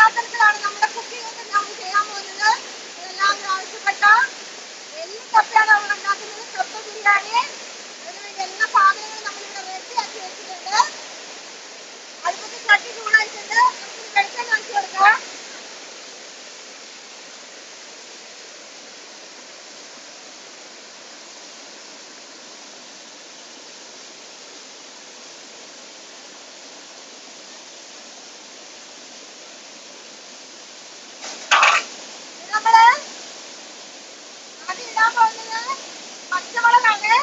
പശ്ചാത്തലത്തിലാണ് നമ്മുടെ കുക്കിംഗ് ഒക്കെ നമ്മൾ ചെയ്യാൻ പോകുന്നത് എല്ലാവരും ആവശ്യപ്പെട്ട എല്ലും കപ്പയാണ് നമ്മൾ ഉണ്ടാക്കുന്നത് കപ്പ ബിരിയാണി അതിനുവേണ്ടി എല്ലാ സാധനങ്ങളും നമ്മളിവിടെ റെഡിയാക്കി വെച്ചിട്ടുണ്ട് അടുപ്പത്ത് ചട്ടി ചൂടായിട്ടുണ്ട് നമുക്ക് വെളിച്ചെണ്ണ ഒഴിച്ച് കൊടുക്കാം ഇത് നമ്മള് ആദ്യം ഇടാൻ പോകുന്നത് പച്ചമുളകാണ്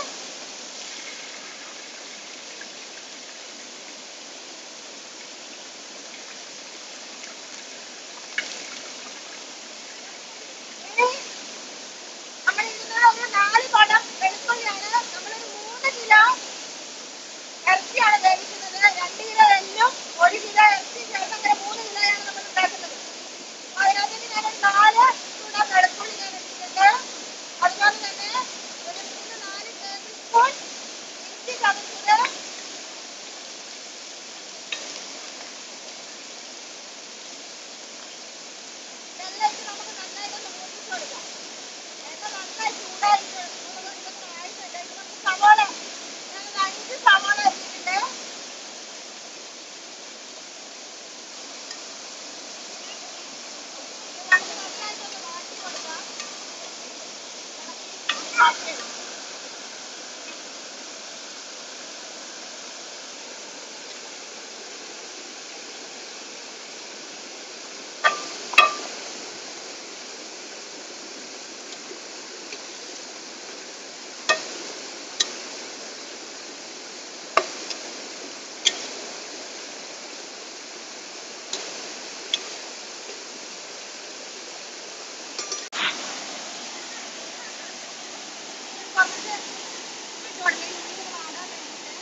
ഇനി നമ്മൾ ഇടുന്നത് ഒരു നാല് പടം വെളുത്തുള്ളിയാണ് നമ്മളൊരു മൂന്ന് കിലോ ഇറച്ചിയാണ് വേവിക്കുന്നത് രണ്ട് കിലോ എല്ലും ഒരു കിലോ ഇറച്ചി ചേർത്ത് അങ്ങനെ മൂന്ന് കിലോയാണ് നമ്മൾ ഉണ്ടാക്കുന്നത് അപ്പൊ അതിനകത്തേക്ക് ഞാൻ ഒരു നാല് ചൂട വെളുത്തുള്ളി ഞാൻ ഇട്ടിട്ടുണ്ട് അതുപോലെ തന്നെ ഒരു മൂന്ന് നാല് ടേബിൾ സ്പൂൺ ഇഞ്ചി ചതച്ചത് ഇതെല്ലാം ഇട്ട് നമുക്ക് നന്നായിട്ടൊന്ന് മൂപ്പിച്ച് കൊടുക്കാം എണ്ണ നന്നായി ചൂടായി ഇതൊന്നും ആയിട്ടില്ല ഇത് നമുക്ക് സവാള ഞാനൊരു അഞ്ച് സവാള അരിഞ്ഞിട്ടുണ്ട് ഇത് നമുക്ക് നന്നായിട്ടൊന്ന് വാട്ടി കൊടുക്കാം വാട്ടിയെടുക്കാം കുറച്ച് ഇട്ട് കൊടുക്കാം ഇഞ്ചി വാടാൻ വേണ്ടിയിട്ട്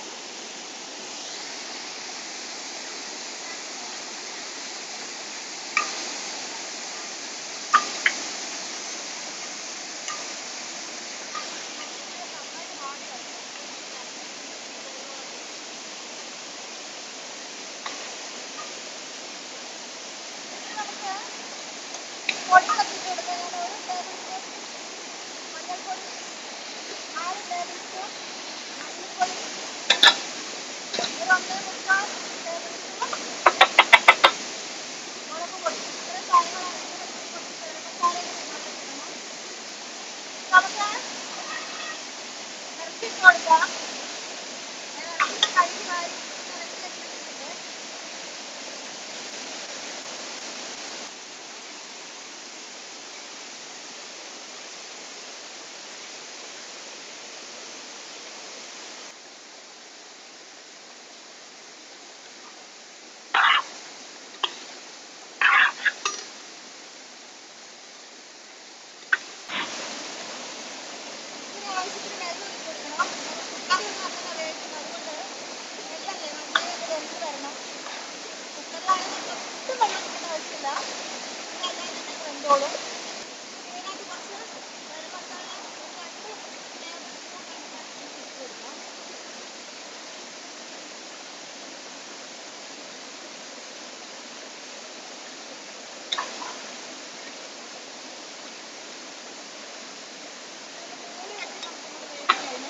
പൊടികളൊക്കെ ഇട്ട് കൊടുക്കാം ഞാൻ ഒരു ടേബിൾ സ്പൂൺ മഞ്ഞൾപ്പൊടി ആറ് ടേബിൾ സ്പൂൺ മല്ലിപ്പൊടി ഒരു ഒന്നേ മുക്കാൽ ടേബിൾ സ്പൂൺ മുളക് പൊടി ഇത്രയും കാര്യങ്ങളാണ് ഇതിന് കുറച്ച് ഗരം മസാല ഇതിനകത്ത് ഇടണം. നമുക്ക് ഇറച്ചി ഇട്ട് കൊടുക്കാം ഞാൻ ഇറച്ചി കഴുകി വാരി ഇറച്ചിയൊക്കെ ഇട്ടിട്ടുണ്ട് ഇതിന് ആവശ്യത്തിന് വെള്ളം ഒഴിച്ച് കൊടുക്കണം കുക്കറിൽ നിന്നാണ് വേവിക്കുന്നത് അതുകൊണ്ട് വെള്ളമല്ലേ നന്നായിട്ട് വെന്ത് വരണം കുക്കറിലാണെങ്കിൽ ഒട്ടും വെള്ളം ഒഴിക്കേണ്ട ആവശ്യമില്ല നന്നായി തന്നെ വെന്തോളും ഇതിനകത്ത് കുറച്ച് ഗരം മസാല ഒരു രണ്ട് ടേബിൾ സ്പൂൺ അതിനകത്ത് ഇട്ട് കൊടുക്കാം മൂന്ന് കട്ടി നമുക്ക് വേവിച്ച് കഴിഞ്ഞ്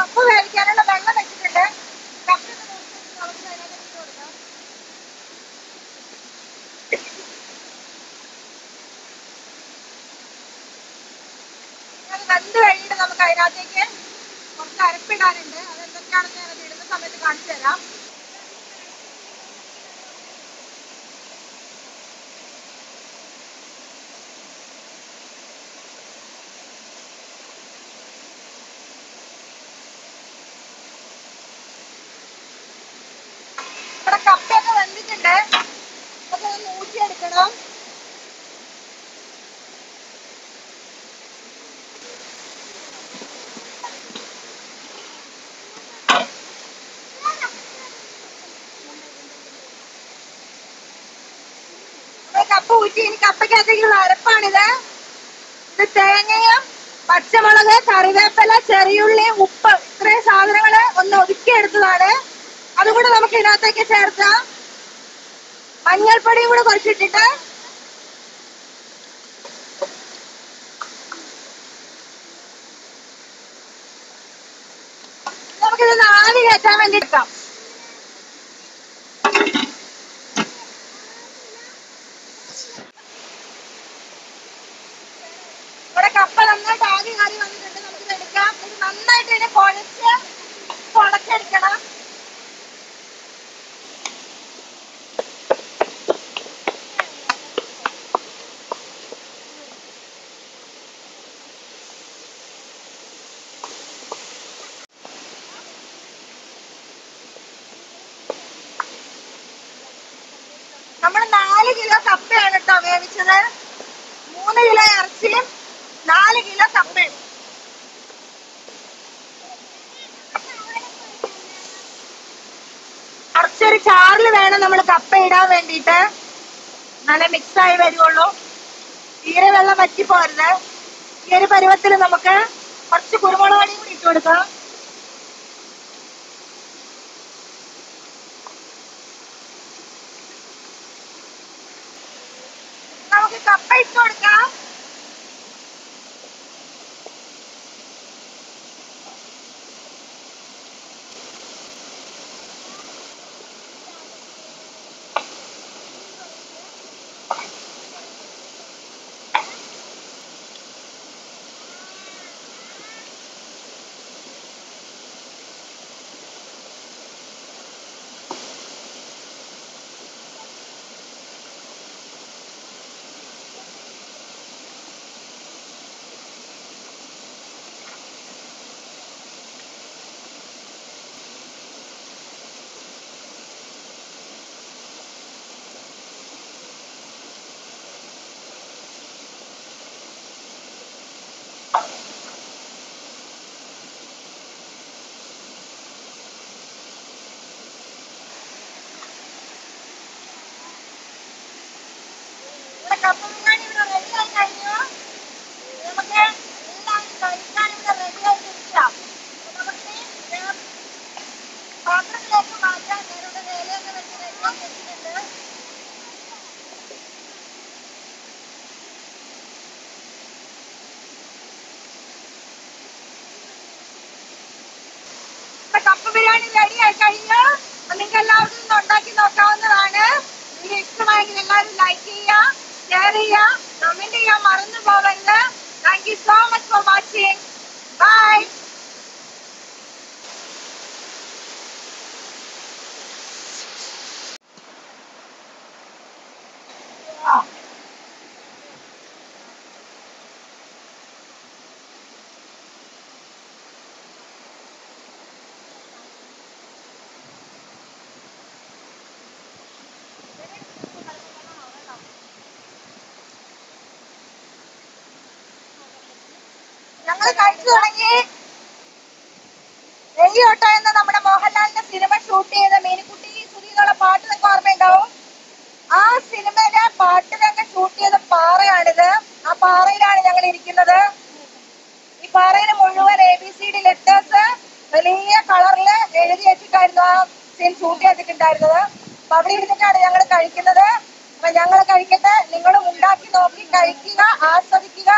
കപ്പ വേവിക്കാനുള്ള വെള്ളം വെച്ചിട്ടുണ്ട് കപ്പ ഒന്ന് മുറിച്ചിട്ട് നമുക്ക് അതിനകത്ത് ഇട്ട് കൊടുക്കാം അത് വെന്ത് കഴിഞ്ഞിട്ട് നമുക്ക് അതിനകത്തേക്ക് കുറച്ച് അരപ്പിടാനുണ്ട് അത് എന്തൊക്കെയാണെന്ന് ഞാൻ അത് ഇടുന്ന സമയത്ത് കാണിച്ചു തരാം ഇവിടെ കപ്പയൊക്കെ വെന്തിട്ടുണ്ട് അതൊക്കെ ഒന്ന് ഊറ്റിയെടുക്കണം നമ്മള് കപ്പ ഊറ്റി ഇനി കപ്പയ്ക്കകത്തേക്കുള്ള അരപ്പാണിത് ഇത് തേങ്ങയും പച്ചമുളക് കറിവേപ്പില ചെറിയുള്ളി ഉപ്പ് ഇത്രയും സാധനങ്ങള് ഒന്ന് ഒതുക്കിയെടുത്തതാണ് അതും കൂടെ നമുക്ക് ഇതിനകത്തേക്ക് ചേർക്കാം മഞ്ഞൾപ്പൊടിയും കൂടെ കുറച്ചിട്ടിട്ട് നമുക്കിത് ആവി കയറ്റാൻ വേണ്ടി എടുക്കാം ഇവിടെ കപ്പ നന്നായിട്ട് ആവി കയറി വന്നിട്ടുണ്ട് നമുക്കിത് എടുക്കാം ഇത് നന്നായിട്ട് ഇതിനെ കുഴച്ച് കുളച്ചെടുക്കണം നമ്മൾ നാല് കിലോ കപ്പയാണ് കേട്ടോ വേവിച്ചത് മൂന്ന് കിലോ ഇറച്ചിയും നാല് കിലോ കപ്പയും കുറച്ചൊരു ചാറിൽ വേണം നമ്മൾ കപ്പ ഇടാൻ വേണ്ടിയിട്ട് നല്ല മിക്സ് ആയി വരുവുള്ളൂ തീരെ വെള്ളം വറ്റി പോരുത് ഈ ഒരു പരുവത്തിൽ നമുക്ക് കുറച്ച് കുരുമുളക് പൊടിയും കൂടി ഇട്ട് കൊടുക്കാം നമുക്ക് കപ്പ ഇട്ട് കൊടുക്കാം ഇവിടെ കപ്പ ബിരിയാണി ഇവിടെ റെഡി ആയി കഴിഞ്ഞു നമുക്ക് എല്ലാവരും കഴിക്കാൻ ഇവിടെ റെഡി ആയിട്ടിരിക്കാം അപ്പൊ നമുക്ക് ഈ, ഏ, പാത്രത്തിലേക്ക് മാറ്റാൻ ഞാനിവിടെ ഇലയൊക്കെ വെച്ച് റെഡിയാക്കി വെച്ചിട്ടുണ്ട് ഇപ്പൊ കപ്പ ബിരിയാണി റെഡി ആയി കഴിഞ്ഞു അപ്പൊ നിങ്ങൾക്ക് എല്ലാവർക്കും ഇത് ഉണ്ടാക്കി നോക്കാവുന്നതാണ് വീഡിയോ ഇഷ്ടമായെങ്കിൽ എല്ലാവരും ലൈക്ക് ചെയ്യുക ഷെയർ ചെയ്യുക കമന്റ് ചെയ്യാൻ മറന്നു പോകരുത് thank you so much for watching bye ഞങ്ങൾ കഴിച്ചു തുടങ്ങി വെള്ളിയോട്ട എന്ന നമ്മുടെ മോഹൻലാലിന്റെ സിനിമ ഷൂട്ട് ചെയ്ത മീനുക്കുട്ടി സുധി എന്നുള്ള പാട്ട് നിങ്ങൾക്ക് ഓർമ്മയുണ്ടാവും ആ സിനിമയിലെ പാട്ടിലൊക്കെ ഷൂട്ട് ചെയ്ത പാറയാണിത് ആ പാറയിലാണ് ഞങ്ങൾ ഇരിക്കുന്നത് ഈ പാറയിൽ മുഴുവൻ A B C D letters വലിയ കളറില് എഴുതി വെച്ചിട്ടായിരുന്നു ആ സീൻ ഷൂട്ട് ചെയ്തിട്ടുണ്ടായിരുന്നത് അപ്പൊ അവിടെ ഇരുന്നിട്ടാണ് ഞങ്ങൾ കഴിക്കുന്നത് അപ്പൊ ഞങ്ങൾ കഴിക്കട്ടെ നിങ്ങളും ഉണ്ടാക്കി നോക്കി കഴിക്കുക ആസ്വദിക്കുക